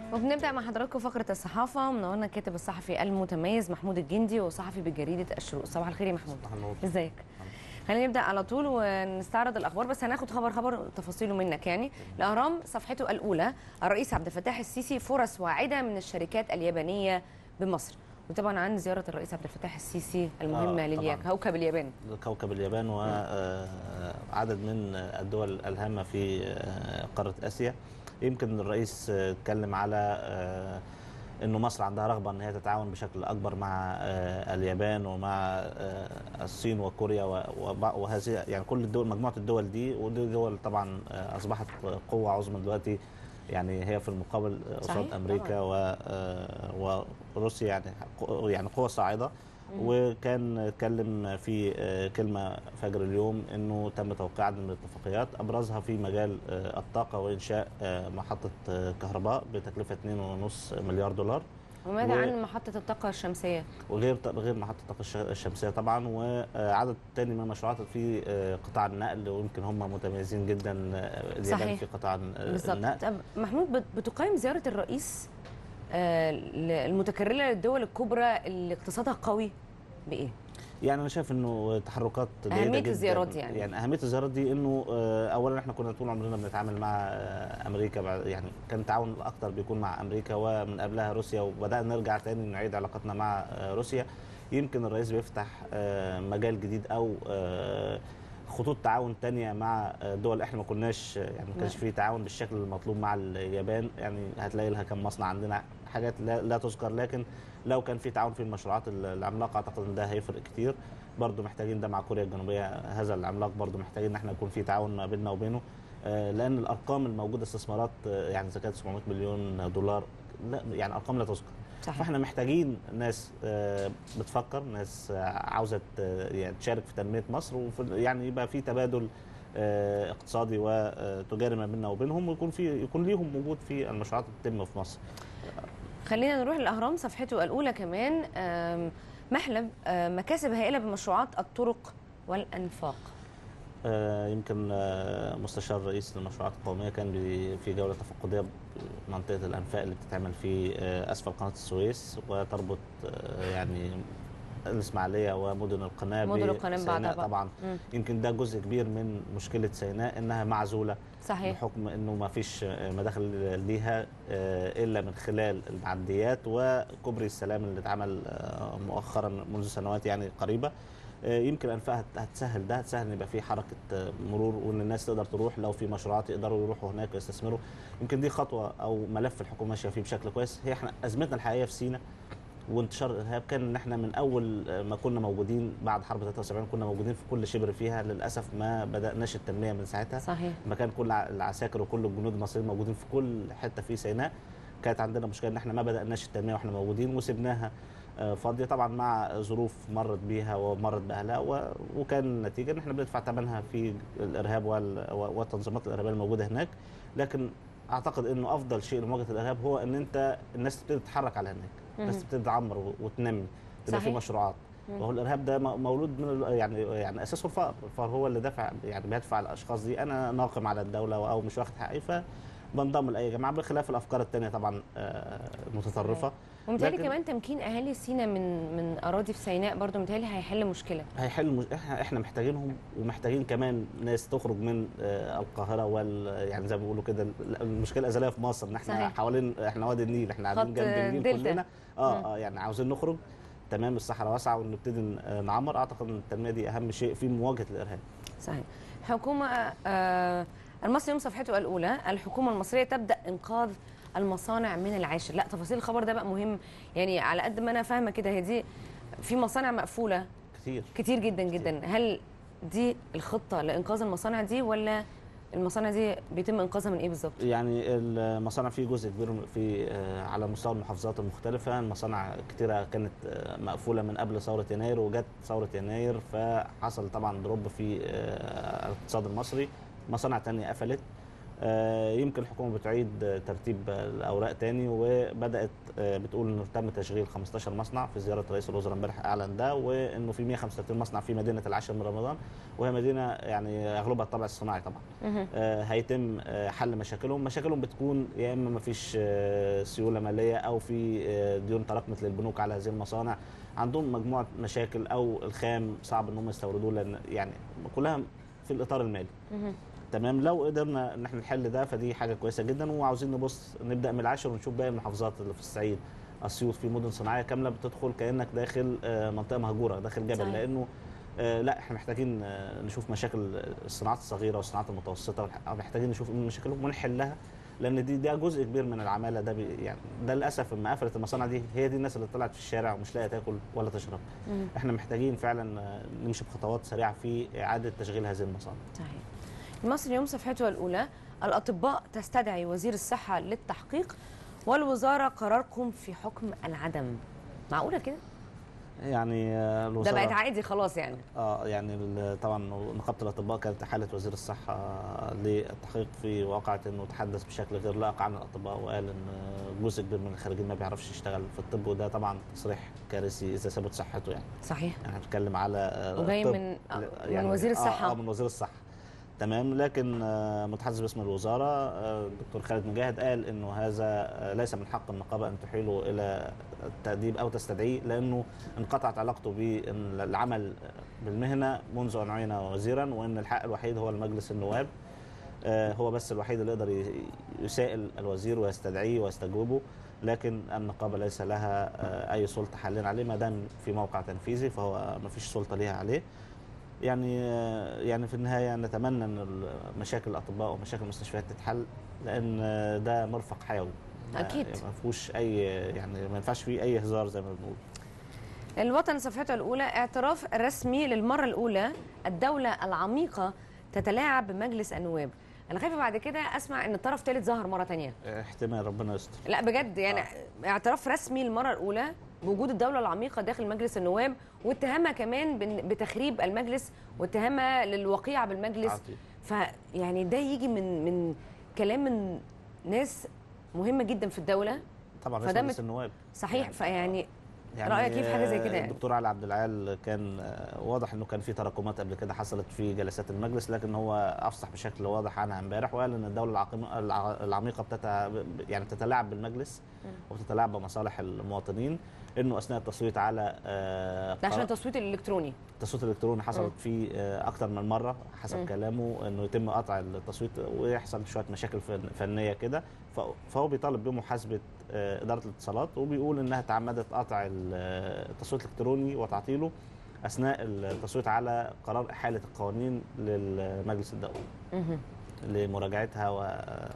وبنبدا مع حضراتكم فقره الصحافه منورنا الكاتب الصحفي المتميز محمود الجندي وصحفي بجريده الشروق صباح الخير يا محمود صباح النور. ازيك خلينا نبدا على طول ونستعرض الاخبار بس هناخد خبر خبر تفاصيله منك يعني الاهرام صفحته الاولى الرئيس عبد الفتاح السيسي فرص واعده من الشركات اليابانيه بمصر وطبعا عن زياره الرئيس عبد الفتاح السيسي المهمه آه، لليا طبعاً. كوكب اليابان كوكب اليابان وعدد من الدول الهامة في آه، قارة آسيا يمكن الرئيس آه، اتكلم على آه، انه مصر عندها رغبه ان هي تتعاون بشكل اكبر مع آه، اليابان ومع آه، الصين وكوريا و- وبع- وهذه يعني كل الدول مجموعه الدول دي ودي دول طبعا آه، اصبحت قوه عظمى دلوقتي يعني هي في المقابل آه، قصاد صحيح، امريكا و- آه، وروسيا يعني قو- يعني قوه صاعده وكان اتكلم في آه، كلمه فجر اليوم انه تم توقيع عدد من الاتفاقيات ابرزها في مجال آه، الطاقه وانشاء آه، محطه آه، كهرباء بتكلفه 2.5 مليار دولار وماذا و- عن محطه الطاقه الشمسيه وغير غير محطه الطاقه الش- الشمسيه طبعا وعدد تاني من المشروعات في آه، قطاع النقل ويمكن هم متميزين جدا آه، اليابان صحيح. في قطاع آه، بالظبط النقل طب محمود بت- بتقيم زياره الرئيس آه، المتكرره للدول الكبرى اللي اقتصادها قوي بايه؟ يعني انا شايف انه تحركات جيدة أهمية جداً. الزيارات دي يعني. يعني اهميه الزيارات دي انه آه، اولا احنا كنا طول عمرنا بنتعامل مع آه، امريكا بعد- يعني كان تعاون اكتر بيكون مع امريكا ومن قبلها روسيا وبدانا نرجع تاني نعيد علاقتنا مع آه، روسيا يمكن الرئيس بيفتح آه، مجال جديد او آه، خطوط تعاون تانية مع آه، دول احنا ما كناش يعني ما كانش نعم. في تعاون بالشكل المطلوب مع اليابان يعني هتلاقي لها كم مصنع عندنا حاجات لا, لا تذكر لكن لو كان في تعاون في المشروعات العملاقه اعتقد ان ده هيفرق كتير برضو محتاجين ده مع كوريا الجنوبيه هذا العملاق برضو محتاجين ان احنا يكون في تعاون ما بيننا وبينه آه، لان الارقام الموجوده استثمارات آه، يعني اذا كانت 700 مليون دولار لا يعني ارقام لا تذكر صحيح فاحنا محتاجين ناس آه، بتفكر ناس آه، عاوزه ت- يعني تشارك في تنميه مصر وفي يعني يبقى في تبادل آه، اقتصادي وتجاري ما بيننا وبينهم ويكون في يكون ليهم وجود في المشروعات اللي بتتم في مصر خلينا نروح للاهرام صفحته الاولى كمان آم، محلب آم، مكاسب هائله بمشروعات الطرق والانفاق آه، يمكن آه، مستشار رئيس المشروعات القوميه كان بي- في جوله تفقديه بمنطقه الانفاق اللي بتتعمل في آه، اسفل قناه السويس وتربط آه، يعني الاسماعيليه ومدن القناه مدن القناة بسيناء بعدها بقى. طبعا مم. يمكن ده جزء كبير من مشكله سيناء انها معزوله صحيح بحكم انه ما فيش مداخل ليها آه، الا من خلال المعديات وكوبري السلام اللي اتعمل آه، مؤخرا منذ سنوات يعني قريبه آه، يمكن انفاق هت- هتسهل ده هتسهل ان يبقى في حركه آه، مرور وان الناس تقدر تروح لو في مشروعات يقدروا يروحوا هناك ويستثمروا يمكن دي خطوه او ملف الحكومه ماشيه فيه بشكل كويس هي احنا ازمتنا الحقيقيه في سينا وانتشار الارهاب كان ان احنا من اول ما كنا موجودين بعد حرب 73 كنا موجودين في كل شبر فيها للاسف ما بداناش التنميه من ساعتها صحيح مكان كل ع- العساكر وكل الجنود المصريين موجودين في كل حته في سيناء كانت عندنا مشكله ان احنا ما بداناش التنميه واحنا موجودين وسبناها آه، فاضيه طبعا مع ظروف مرت بيها ومرت باهلها و- وكان النتيجه ان احنا بندفع ثمنها في الارهاب وال- و- والتنظيمات الارهابيه الموجوده هناك لكن اعتقد انه افضل شيء لمواجهه الارهاب هو ان انت الناس تبتدي تتحرك على هناك الناس مهم. تبتدي تعمر و- وتنمي تبقى في صحيح. مشروعات مم. وهو الارهاب ده م- مولود من ال- يعني يعني اساسه الفقر الفقر هو اللي دافع يعني بيدفع الاشخاص دي انا ناقم على الدوله او مش واخد حقي فبنضم لاي جماعه بخلاف الافكار الثانيه طبعا آه، المتطرفه ومتهيألي لكن- كمان تمكين اهالي سينا من من اراضي في سيناء برضو متهيألي هيحل مشكله هيحل مش... احنا احنا محتاجينهم ومحتاجين كمان ناس تخرج من آه، القاهره وال يعني زي ما بيقولوا كده ال- المشكله الازليه في مصر ان احنا صحيح. حوالين احنا وادي النيل احنا قاعدين خط جنب النيل دلتا. كلنا مم. اه اه يعني عاوزين نخرج تمام الصحراء واسعه ونبتدي ن- آه، نعمر اعتقد ان التنميه دي اهم شيء في مواجهه الارهاب صحيح حكومه آه المصري يوم صفحته الاولى الحكومه المصريه تبدا انقاذ المصانع من العاشر لا تفاصيل الخبر ده بقى مهم يعني على قد ما انا فاهمه كده هي دي في مصانع مقفوله كتير كتير جدا جدا هل دي الخطه لانقاذ المصانع دي ولا المصانع دي بيتم انقاذها من ايه بالظبط يعني المصانع في جزء كبير في آه، على مستوى المحافظات المختلفة المصانع كتيرة كانت آه، مقفولة من قبل ثورة يناير وجت ثورة يناير فحصل طبعا دروب في آه، الاقتصاد المصري مصانع تانية قفلت آه، يمكن الحكومه بتعيد آه، ترتيب آه، الاوراق تاني وبدات آه، بتقول انه تم تشغيل 15 مصنع في زياره رئيس الوزراء امبارح اعلن ده وانه في 135 مصنع في مدينه العاشر من رمضان وهي مدينه يعني اغلبها الطابع الصناعي طبعا مهم. آه، هيتم آه، حل مشاكلهم مشاكلهم بتكون يا اما ما فيش آه، سيوله ماليه او في آه، ديون تراكمت للبنوك على هذه المصانع عندهم مجموعه مشاكل او الخام صعب ان هم يستوردوه لان يعني كلها في الاطار المالي مهم. تمام لو قدرنا ان احنا نحل ده فدي حاجه كويسه جدا وعاوزين نبص نبدا من العاشر ونشوف باقي المحافظات اللي في الصعيد اسيوط في مدن صناعيه كامله بتدخل كانك داخل آه، منطقه مهجوره داخل جبل صحيح. لانه آه، لا احنا محتاجين آه، نشوف مشاكل الصناعات الصغيره والصناعات المتوسطه محتاجين نشوف إيه مشاكلهم ونحلها لان دي ده جزء كبير من العماله ده بي يعني ده للاسف لما قفلت المصانع دي هي دي الناس اللي طلعت في الشارع ومش لاقيه تاكل ولا تشرب مم. احنا محتاجين فعلا آه، نمشي بخطوات سريعه في اعاده تشغيل هذه المصانع صحيح مصر اليوم صفحته الأولى الأطباء تستدعي وزير الصحة للتحقيق والوزارة قراركم في حكم العدم معقولة كده؟ يعني آه، ده الوزاره بقت عادي خلاص يعني اه يعني ال- طبعا نقابه الاطباء كانت حاله وزير الصحه للتحقيق في واقعه انه تحدث بشكل غير لائق عن الاطباء وقال ان جزء كبير من الخارجين ما بيعرفش يشتغل في الطب وده طبعا تصريح كارثي اذا ثبت صحته يعني صحيح يعني بنتكلم على آه، وجاي طب من ل- من وزير آه، الصحة اه من وزير الصحه تمام لكن آه، متحدث باسم الوزاره آه، الدكتور خالد مجاهد قال انه هذا آه، ليس من حق النقابه ان تحيله الى التاديب او تستدعيه لانه انقطعت علاقته بالعمل بالمهنه منذ ان عين وزيرا وان الحق الوحيد هو المجلس النواب آه، هو بس الوحيد اللي يقدر ي- يسائل الوزير ويستدعيه ويستجوبه لكن النقابه ليس لها آه، اي سلطه حاليا عليه ما دام في موقع تنفيذي فهو ما فيش سلطه ليها عليه يعني آه، يعني في النهايه نتمنى ان مشاكل الاطباء ومشاكل المستشفيات تتحل لان آه، ده مرفق حيوي ما- أكيد. ما فيهوش اي يعني ما ينفعش فيه اي هزار زي ما بنقول الوطن صفحته الأولى اعتراف رسمي للمرة الأولى الدولة العميقة تتلاعب بمجلس النواب أنا خايفة بعد كده أسمع إن الطرف الثالث ظهر مرة تانية احتمال ربنا يستر لا بجد يعني اعتراف رسمي المرة الأولى بوجود الدولة العميقة داخل مجلس النواب واتهامها كمان بن- بتخريب المجلس واتهامها للوقيعة بالمجلس عطي. فيعني ده يجي من من كلام من ناس مهمة جدا في الدولة طبعا فده رئيس مجلس مت- النواب صحيح يعني- فيعني رأيك إيه في حاجة زي كده يعني؟ الدكتور علي عبد العال كان آه، واضح انه كان في تراكمات قبل كده حصلت في جلسات المجلس لكن هو افصح بشكل واضح عنها امبارح وقال ان الدوله العقيمة الع- العميقه بتت... يعني بتتلاعب بالمجلس وبتتلاعب بمصالح المواطنين انه اثناء التصويت على آه، ده عشان قرار- التصويت الإلكتروني التصويت الالكتروني حصلت فيه آه، اكتر من مره حسب مم. كلامه انه يتم قطع التصويت ويحصل شويه مشاكل فن- فنيه كده ف- فهو بيطالب بمحاسبه آه، اداره الاتصالات وبيقول انها تعمدت قطع ال- آه، التصويت الالكتروني وتعطيله اثناء التصويت على قرار احاله القوانين للمجلس الدولي مهم. لمراجعتها و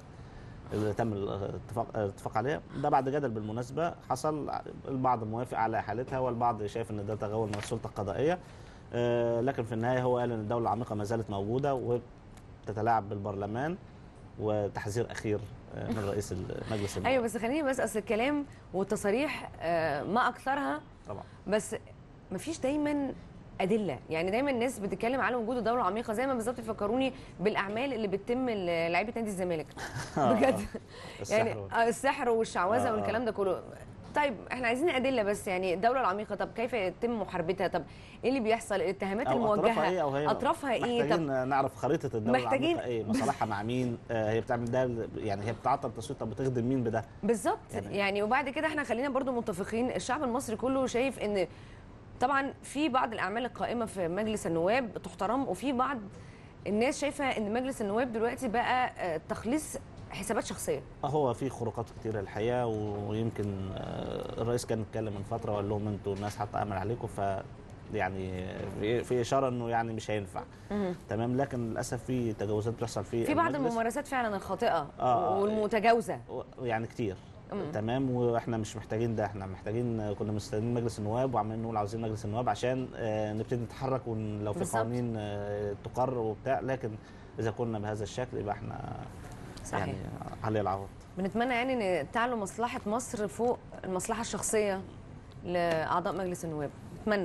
اللي تم الاتفاق الاتفاق عليها ده بعد جدل بالمناسبه حصل البعض موافق على احالتها والبعض شايف ان ده تغول من السلطه القضائيه آه، لكن في النهايه هو قال ان الدوله العميقه ما زالت موجوده وتتلاعب بالبرلمان وتحذير اخير آه، من رئيس المجلس النواب. ايوه بس خليني بس اصل الكلام والتصاريح آه، ما اكثرها طبعا بس مفيش دايما ادله يعني دايما الناس بتتكلم على وجود الدوله العميقه زي ما بالظبط يفكروني بالاعمال اللي بتتم لعيبه نادي الزمالك بجد يعني السحر آه، السحر والشعوذه آه، آه. والكلام ده كله طيب احنا عايزين ادله بس يعني الدوله العميقه طب كيف يتم محاربتها طب ايه اللي بيحصل الاتهامات أو الموجهه اطرافها ايه او هي اطرافها ايه طب محتاجين نعرف خريطه الدوله محتاجين- العميقه ايه مصالحها مع مين آه، هي بتعمل ده يعني هي بتعطل التصويت طب بتخدم مين بده بالظبط يعني- يعني, يعني وبعد كده احنا خلينا برضو متفقين الشعب المصري كله شايف ان طبعا في بعض الاعمال القائمه في مجلس النواب تحترم وفي بعض الناس شايفه ان مجلس النواب دلوقتي بقى آه، تخليص حسابات شخصيه هو في خروقات كتيرة الحقيقة ويمكن آه، الرئيس كان اتكلم من فترة وقال لهم انتوا الناس حاطة امل عليكم ف يعني في, في اشاره انه يعني مش هينفع مهم. تمام لكن للاسف في تجاوزات بتحصل في في بعض المجلس. الممارسات فعلا الخاطئه آه. والمتجاوزه و- يعني كتير مم. تمام واحنا مش محتاجين ده احنا محتاجين كنا مستنيين مجلس النواب وعمالين نقول عاوزين مجلس النواب عشان آه، نبتدي نتحرك ولو في بالظبط. قوانين آه، تقر وبتاع لكن اذا كنا بهذا الشكل يبقى احنا صحيح يعني علي العوض بنتمنى يعني ان تعلو مصلحه مصر فوق المصلحه الشخصيه لاعضاء مجلس النواب نتمنى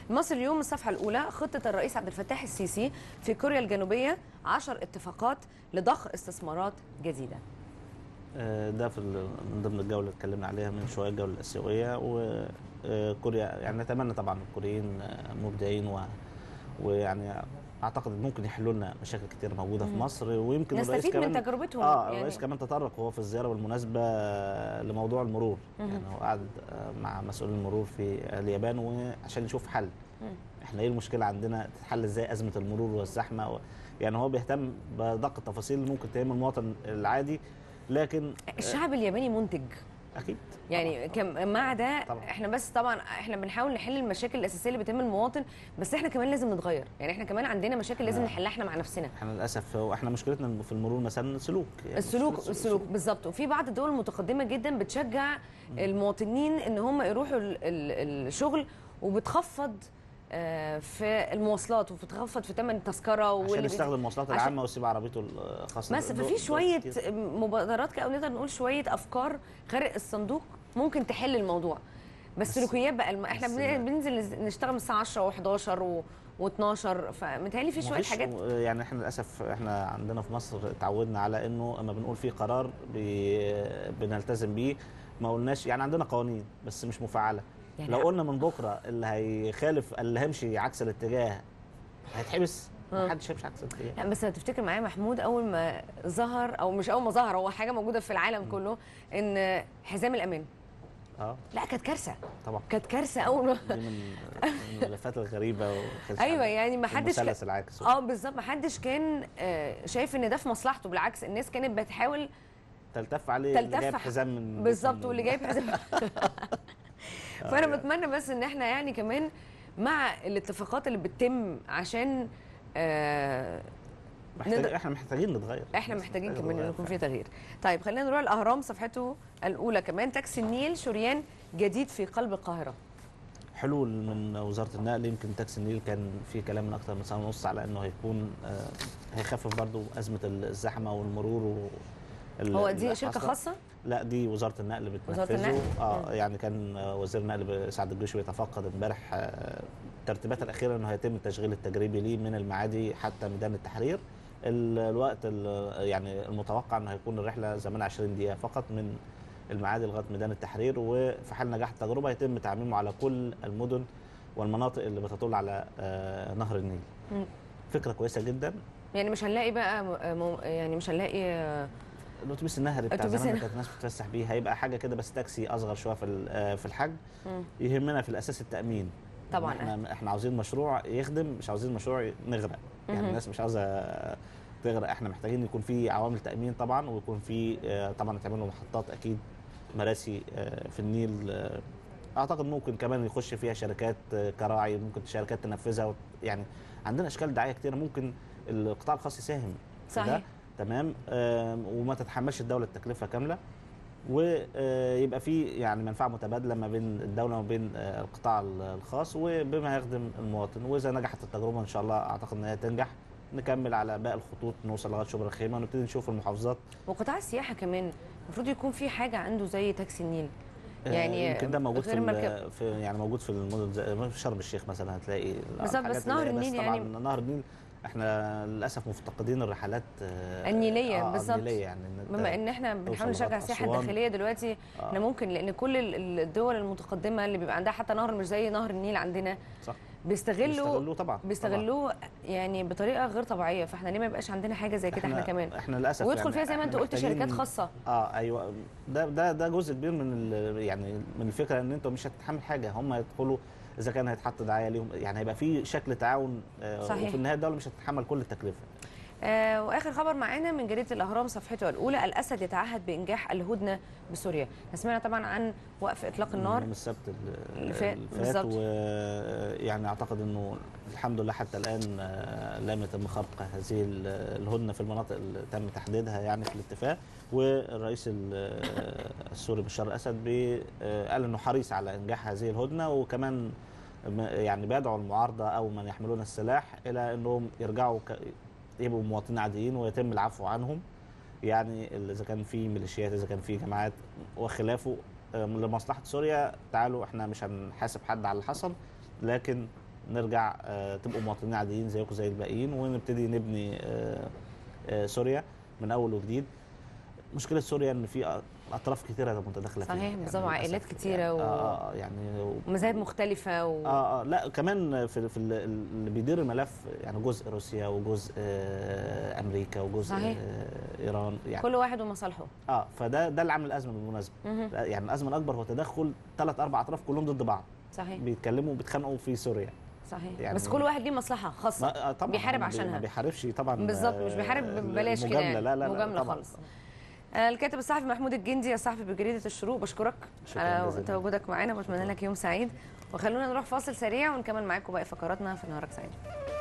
مصر اليوم الصفحه الاولى خطه الرئيس عبد الفتاح السيسي في كوريا الجنوبيه 10 اتفاقات لضخ استثمارات جديده آه، ده في ال- من ضمن الجوله اللي اتكلمنا عليها من شويه الجوله الاسيويه وكوريا يعني نتمنى طبعا الكوريين آه، مبدعين و ويعني اعتقد إن ممكن يحلوا لنا مشاكل كتير موجوده في مم. مصر ويمكن الرئيس نستفيد من كمان تجربتهم اه يعني الرئيس كمان تطرق وهو في الزياره بالمناسبه آه، لموضوع المرور مهم. يعني هو قعد آه، مع مسؤول المرور في اليابان وعشان يشوف حل مم. احنا ايه المشكله عندنا تتحل ازاي ازمه المرور والزحمه و... يعني هو بيهتم بدق التفاصيل اللي ممكن تهم المواطن العادي لكن الشعب الياباني منتج اكيد يعني كم مع ده طبعا. احنا بس طبعا احنا بنحاول نحل المشاكل الاساسيه اللي بتهم المواطن بس احنا كمان لازم نتغير يعني احنا كمان عندنا مشاكل لازم آه. نحلها احنا مع نفسنا احنا للاسف هو احنا مشكلتنا في المرور مثلا السلوك يعني السلوك السلوك بالظبط وفي بعض الدول المتقدمه جدا بتشجع المواطنين ان هم يروحوا ال- ال- الشغل وبتخفض آه، في المواصلات وبتخفض في ثمن التذكره عشان واللي يستخدم المواصلات عشان- العامه ويسيب عربيته الخاصه بس دول- ففي دول شويه كتير. مبادرات كده او نقدر نقول شويه افكار خارق الصندوق ممكن تحل الموضوع بس بس- سلوكيات بقى الم... احنا بس- بن- بننزل نز- نشتغل من الساعه 10 و11 و... و12 فمتهيألي في شويه مفيش- حاجات يعني احنا للاسف احنا عندنا في مصر اتعودنا على انه اما بنقول في قرار بي بنلتزم بيه ما قلناش يعني عندنا قوانين بس مش مفعله يعني لو قلنا من بكره اللي هيخالف اللي هيمشي عكس الاتجاه هيتحبس آه. ما حدش هيمشي عكس الاتجاه لا بس هتفتكر معايا محمود اول ما ظهر او مش اول ما ظهر هو حاجه موجوده في العالم كله ان حزام الامان اه لا كانت كارثه طبعا كانت كارثه اول ما دي من من الملفات الغريبه وخلص ايوه عن يعني ما حدش المثلث العاكس اه بالظبط ما حدش كان آه، شايف ان ده في مصلحته بالعكس الناس كانت بتحاول تلتف عليه اللي تلتف جايب ح- حزام من بالظبط من- واللي جايب حزام فانا بتمنى بس ان احنا يعني كمان مع الاتفاقات اللي بتتم عشان آه محتاج نقدر- احنا محتاجين نتغير احنا محتاجين محتاج كمان نتغير يكون فعلا. في تغيير طيب خلينا نروح الاهرام صفحته الاولى كمان تاكسي النيل شريان جديد في قلب القاهره حلول من وزاره النقل يمكن تاكسي النيل كان في كلام من اكثر من سنه ونص على انه هيكون آه، هيخفف برضو ازمه الزحمه والمرور و ال- هو اللي دي شركه حاصلة. خاصه لا دي وزاره النقل وزارة بتنفذه النقل؟ اه يعني كان آه، وزير النقل سعد الجيش بيتفقد امبارح آه، الترتيبات الاخيره انه هيتم التشغيل التجريبي ليه من المعادي حتى ميدان التحرير ال- الوقت ال- يعني المتوقع انه هيكون الرحله زمانها 20 دقيقه فقط من المعادي لغايه ميدان التحرير وفي حال نجاح التجربه يتم تعميمه على كل المدن والمناطق اللي بتطل على آه، نهر النيل مم. فكره كويسه جدا يعني مش هنلاقي بقى م- م- يعني مش هنلاقي آه، الاتوبيس النهري بتاع أتوبيس زمان اللي النهري. كانت الناس بتتفسح بيه هيبقى حاجه كده بس تاكسي اصغر شويه في ال- آه، في الحجم مم. يهمنا في الاساس التامين طبعاً. احنا احنا عاوزين مشروع يخدم مش عاوزين مشروع نغرق يعني مهم. الناس مش عاوزه تغرق احنا محتاجين يكون في عوامل تامين طبعا ويكون في آه، طبعا يتعمل له محطات اكيد مراسي آه، في النيل آه، اعتقد ممكن كمان يخش فيها شركات آه، كراعي ممكن شركات تنفذها وت- يعني عندنا اشكال دعايه كتيره ممكن القطاع الخاص يساهم في ده صحيح تمام آم، وما تتحملش الدوله التكلفه كامله ويبقى في يعني منفعه متبادله ما بين الدوله وما بين آه، القطاع الخاص وبما يخدم المواطن واذا نجحت التجربه ان شاء الله اعتقد ان هي تنجح نكمل على باقي الخطوط نوصل لغايه شبرا الخيمه ونبتدي نشوف المحافظات وقطاع السياحه كمان المفروض يكون في حاجه عنده زي تاكسي النيل آه، يعني يمكن ده موجود في, غير ال- مركب. في يعني موجود في المدن زي في شرم الشيخ مثلا هتلاقي بالظبط، الحاجات بس اللي نهر هي النيل طبعا يعني- نهر النيل احنا للاسف مفتقدين الرحلات آه، النيلية، آه، بالظبط. النيليه يعني إن أنت بما ان احنا بنحاول توصل نشجع لغاية السياحه أسوان. الداخليه دلوقتي آه. احنا ممكن لان كل ال- الدول المتقدمه اللي بيبقى عندها حتى نهر مش زي نهر النيل عندنا صح بيستغلوا بيستغلوه طبعا بيستغلوه يعني بطريقه غير طبيعيه فاحنا ليه ما يبقاش عندنا حاجه زي كده احنا كمان احنا للاسف ويدخل يعني فيها زي ما انت إحنا قلت محتاجين- شركات خاصه اه ايوه ده ده ده جزء كبير من ال- يعني من الفكره ان انت مش هتتحمل حاجه هم يدخلوا اذا كان هيتحط دعايه ليهم يعني هيبقى في شكل تعاون آه صحيح. وفي النهايه الدوله مش هتتحمل كل التكلفه آه واخر خبر معانا من جريده الاهرام صفحته الاولى الاسد يتعهد بانجاح الهدنه بسوريا احنا سمعنا طبعا عن وقف اطلاق النار يوم السبت ال- اللي فات، بالظبط. ويعني اعتقد انه الحمد لله حتى الان آه، لم يتم خرق هذه ال- الهدنه في المناطق اللي تم تحديدها يعني في الاتفاق والرئيس ال- آه، السوري بشار الاسد بي- آه، قال انه حريص على انجاح هذه الهدنه وكمان م- يعني بيدعو المعارضه او من يحملون السلاح الى انهم يرجعوا ك- يبقوا مواطنين عاديين ويتم العفو عنهم يعني اذا كان في ميليشيات اذا كان في جماعات وخلافه آم، لمصلحه سوريا تعالوا احنا مش هنحاسب حد على اللي حصل لكن نرجع آه، تبقوا مواطنين عاديين زيكم زي الباقيين ونبتدي نبني آه، آه، سوريا من اول وجديد مشكله سوريا ان في اطراف كثيره متداخله فيها صحيح، بالظبط، للأسف. عائلات كتيرة يعني و- اه آه، يعني و- ومذاهب مختلفه و... اه اه لا كمان في, في ال- اللي بيدير الملف يعني جزء روسيا وجزء آه امريكا وجزء صحيح. آه ايران يعني كل واحد ومصالحه اه فده ده اللي عامل الازمه بالمناسبه مهم. يعني الازمه الاكبر هو تدخل ثلاث اربع اطراف كلهم ضد بعض صحيح بيتكلموا وبيتخانقوا في سوريا صحيح يعني- بس كل واحد ليه مصلحه خاصه ما آه طبعا بيحارب ما عشانها. ما بيحاربش طبعا بالظبط، مش بيحارب آه، ببلاش كده مجاملة، يعني. لا لا لا مجاملة طبعاً. خالص. آه، الكاتب الصحفي محمود الجندي الصحفي بجريده الشروق بشكرك شكراً على جزيلاً. تواجدك معانا واتمنى لك يوم سعيد وخلونا نروح فاصل سريع ونكمل معاكم باقي فقراتنا في نهارك سعيد